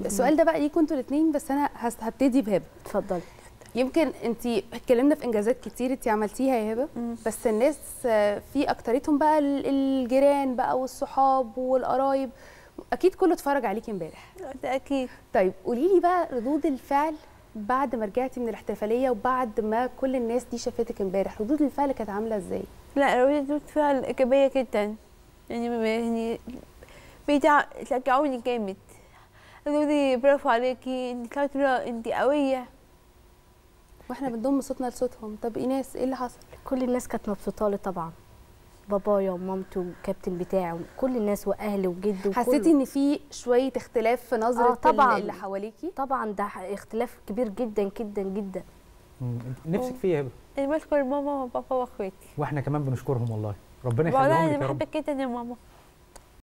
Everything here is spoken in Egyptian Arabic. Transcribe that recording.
السؤال ده بقى ليكوا انتوا الاثنين بس انا هس- هبتدي بهبه اتفضلي يمكن انت اتكلمنا في انجازات كتير انت عملتيها يا هبه مم. بس الناس آه، في اكتريتهم بقى ال- الجيران بقى والصحاب والقرايب اكيد كله اتفرج عليكي امبارح ده اكيد طيب قولي لي بقى ردود الفعل بعد ما رجعتي من الاحتفاليه وبعد ما كل الناس دي شافتك امبارح ردود الفعل كانت عامله ازاي لا ردود فعل ايجابيه جدا يعني يعني بيدع شجعوني جامد قالوا لي برافو عليكي انت شاطره انت قويه واحنا بنضم صوتنا لصوتهم طب ايناس ايه اللي حصل كل الناس كانت مبسوطه لي طبعا بابايا ومامته والكابتن بتاعه كل الناس واهلي وجدي حسيتي ان في شويه اختلاف في نظره آه، طبعاً. اللي حواليكي طبعا ده اختلاف كبير جدا جدا جدا مم. نفسك فيه يا هبه انا بشكر ماما وبابا واخواتي واحنا كمان بنشكرهم والله ربنا والله يخليهم انا لك يا رب بحبك جدا يا ماما